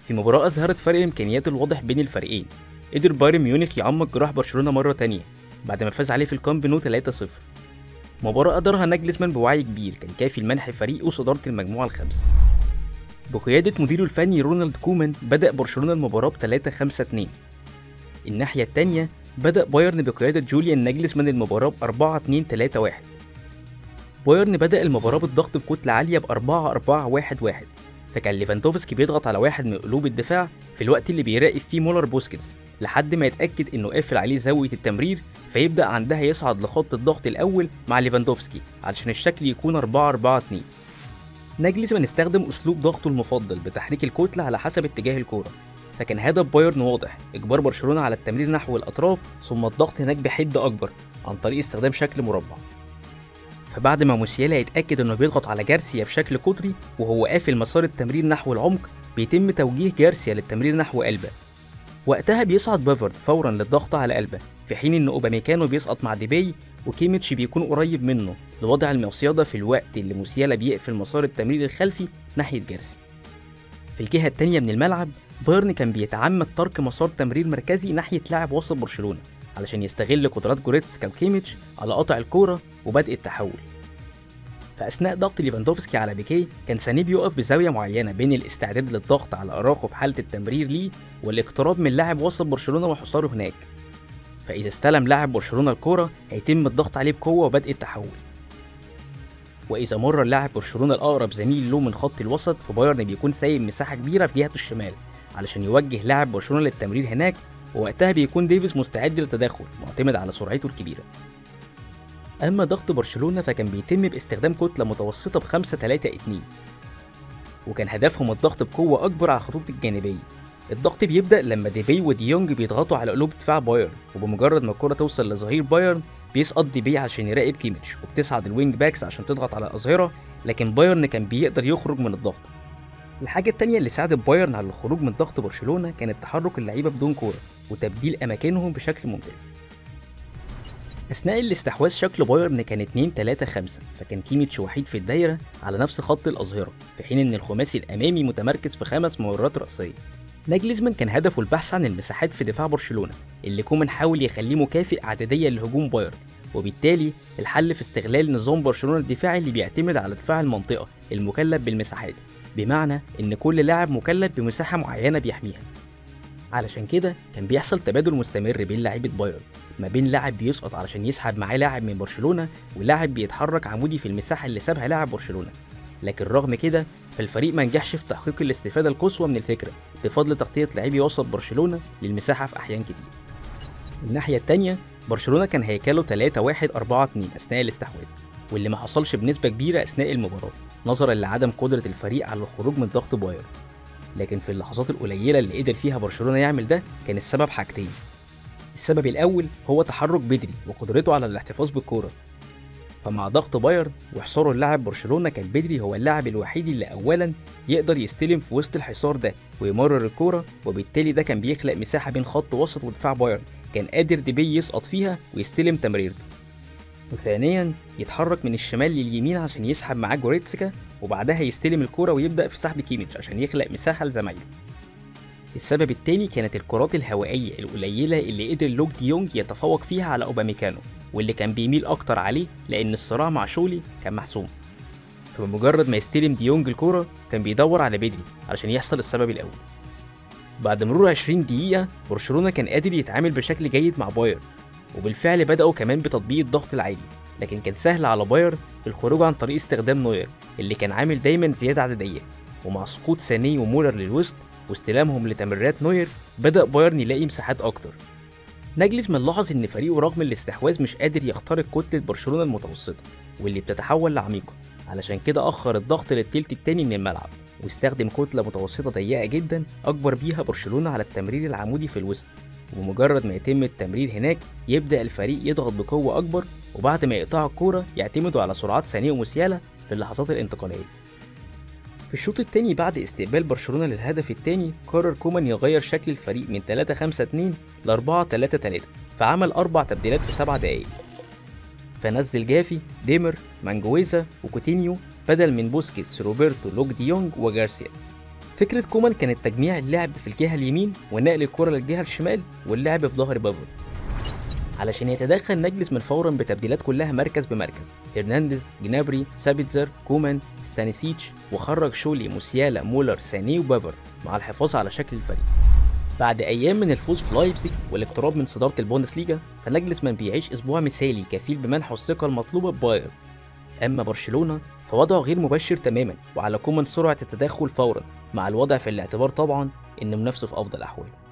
في مباراة أظهرت فرق الإمكانيات الواضح بين الفريقين قدر بايرن ميونخ يعمق جراح برشلونة مرة تانية بعد ما فاز عليه في الكامب نو 3-0 مباراة أدارها ناجلسمان بوعي كبير كان كافي لمنح فريقه صدارة المجموعة الخامسة بقيادة مديره الفني رونالد كومان بدأ برشلونة المباراة ب 3 5 2 الناحية التانية بدأ بايرن بقيادة جوليان ناجلسمان المباراة ب 4 2 3 1 بايرن بدأ المباراة بالضغط بكتلة عالية ب 4 4 1 1 فكان ليفاندوفسكي بيضغط على واحد من قلوب الدفاع في الوقت اللي بيراقب فيه مولر بوسكيتس لحد ما يتأكد إنه قافل عليه زاوية التمرير فيبدأ عندها يصعد لخط الضغط الأول مع ليفاندوفسكي علشان الشكل يكون 4 4 2 ناجلسمان استخدم أسلوب ضغطه المفضل بتحريك الكتلة على حسب اتجاه الكورة فكان هدف بايرن واضح إجبار برشلونة على التمرير نحو الأطراف ثم الضغط هناك بحدة أكبر عن طريق استخدام شكل مربع فبعد ما موسيالا يتأكد إنه بيضغط على جارسيا بشكل قطري وهو قافل مسار التمرير نحو العمق بيتم توجيه جارسيا للتمرير نحو قلبه وقتها بيصعد بافارد فورا للضغط على قلبه في حين ان اوباميكانو بيسقط مع ديباي وكيميتش بيكون قريب منه لوضع المصيدة في الوقت اللي موسيالا بيقفل مسار التمرير الخلفي ناحية جارسيا في الجهة التانية من الملعب بايرن كان بيتعمد ترك مسار تمرير مركزي ناحية لاعب وسط برشلونة علشان يستغل قدرات جوريتسكا وكيميتش على قطع الكورة وبدء التحول فأثناء ضغط ليفاندوفسكي على بيكي كان سانيه بيقف بزاوية معينة بين الاستعداد للضغط على أراخو في حالة التمرير ليه والاقتراب من لاعب وسط برشلونة وحصاره هناك فإذا استلم لاعب برشلونة الكورة هيتم الضغط عليه بقوة وبدء التحول وإذا مر اللاعب برشلونة الأقرب زميل له من خط الوسط فبايرن بيكون سايب مساحة كبيرة في جهة الشمال علشان يوجه لاعب برشلونة للتمرير هناك ووقتها بيكون ديفيس مستعد للتدخل معتمد على سرعته الكبيرة أما ضغط برشلونة فكان بيتم باستخدام كتلة متوسطة ب 5 3 2 وكان هدفهم الضغط بقوة أكبر على الخطوط الجانبية الضغط بيبدأ لما ديبي وديونج بيضغطوا على قلوب دفاع بايرن وبمجرد ما الكرة توصل لظهير بايرن بيسقط ديبي عشان يراقب كيميتش وبتصعد الوينج باكس عشان تضغط على الأظهرة لكن بايرن كان بيقدر يخرج من الضغط الحاجة التانية اللي ساعدت بايرن على الخروج من ضغط برشلونة كانت تحرك اللعيبة بدون كورة وتبديل أماكنهم بشكل ممتاز أثناء الاستحواذ شكل بايرن كان 2 3 5 فكان كيميتش وحيد في الدايرة على نفس خط الأظهرة في حين إن الخماسي الأمامي متمركز في خمس ممرات رأسية ناجلزمان كان هدفه البحث عن المساحات في دفاع برشلونة اللي كومان حاول يخليه مكافئ عدديا لهجوم بايرن وبالتالي الحل في استغلال نظام برشلونة الدفاعي اللي بيعتمد على دفاع المنطقة المكلف بالمساحات بمعنى إن كل لاعب مكلف بمساحة معينة بيحميها علشان كده كان بيحصل تبادل مستمر بين لعيبة بايرن ما بين لاعب بيسقط علشان يسحب معاه لاعب من برشلونة ولاعب بيتحرك عمودي في المساحة اللي سابها لاعب برشلونة لكن رغم كده فالفريق ما نجحش في تحقيق الاستفادة القصوى من الفكرة بفضل تغطية لاعبي وسط برشلونة للمساحة في أحيان كتير الناحية التانية برشلونة كان هيكله 3 1 4 2 أثناء الاستحواذ واللي ما حصلش بنسبة كبيرة أثناء المباراة نظرا لعدم قدرة الفريق على الخروج من ضغط بايرن لكن في اللحظات القليلة اللي قدر فيها برشلونة يعمل ده كان السبب حاجتين السبب الأول هو تحرك بدري وقدرته على الاحتفاظ بالكورة فمع ضغط بايرن وحصاره اللاعب برشلونة كان بدري هو اللاعب الوحيد اللي أولا يقدر يستلم في وسط الحصار ده ويمرر الكورة وبالتالي ده كان بيخلق مساحة بين خط وسط ودفاع بايرن كان قادر ديبي يسقط فيها ويستلم تمريرته وثانيا يتحرك من الشمال لليمين عشان يسحب معاه جوريتسكا وبعدها يستلم الكرة ويبدأ في سحب كيميتش عشان يخلق مساحة لزمايله السبب التاني كانت الكرات الهوائية القليلة اللي قدر لوك ديونج يتفوق فيها على أوباميكانو واللي كان بيميل أكتر عليه لأن الصراع مع شولي كان محسوم فبمجرد ما يستلم ديونج الكرة كان بيدور على بدري علشان يحصل السبب الأول بعد مرور 20 دقيقة برشلونة كان قادر يتعامل بشكل جيد مع بايرن وبالفعل بدأوا كمان بتطبيق الضغط العالي لكن كان سهل على بايرن الخروج عن طريق استخدام نوير اللي كان عامل دايما زيادة عددية ومع سقوط ساني ومولر للوسط واستلامهم لتمريرات نوير بدأ بايرن يلاقي مساحات أكتر ناجلسمان لاحظ إن فريقه رغم الاستحواذ مش قادر يخترق كتلة برشلونة المتوسطة واللي بتتحول لعميقة علشان كده أخر الضغط للتلت التاني من الملعب واستخدم كتلة متوسطة ضيقة جدا أكبر بيها برشلونة على التمرير العمودي في الوسط وبمجرد ما يتم التمرير هناك يبدأ الفريق يضغط بقوة أكبر وبعد ما يقطعوا الكورة يعتمدوا على سرعات ثانية وموسيالا في اللحظات الانتقالية في الشوط الثاني بعد استقبال برشلونة للهدف الثاني قرر كومان يغير شكل الفريق من 3 5 2 ل 4 3 3 فعمل أربع تبديلات في سبع دقايق فنزل جافي ديمر مانجويزا وكوتينيو بدل من بوسكيتس روبرتو لوك ديونج وجارسيا فكرة كومان كانت تجميع اللعب في الجهة اليمين ونقل الكرة للجهة الشمال واللعب في ظهر بافر علشان يتدخل نجلسمان فورا بتبديلات كلها مركز بمركز هرنانديز جنابري سابيتزر كومان ستانيسيتش وخرج شولي موسيالا مولر ساني وبافر مع الحفاظ على شكل الفريق بعد ايام من الفوز في لايبزيج والاقتراب من صداره البوندسليجا فنجلسمان بيعيش اسبوع مثالي كفيل بمنحه الثقه المطلوبه ببايرن اما برشلونه فوضعه غير مبشر تماما وعلى كومان سرعه التدخل فورا مع الوضع في الاعتبار طبعا ان منافسه في افضل احواله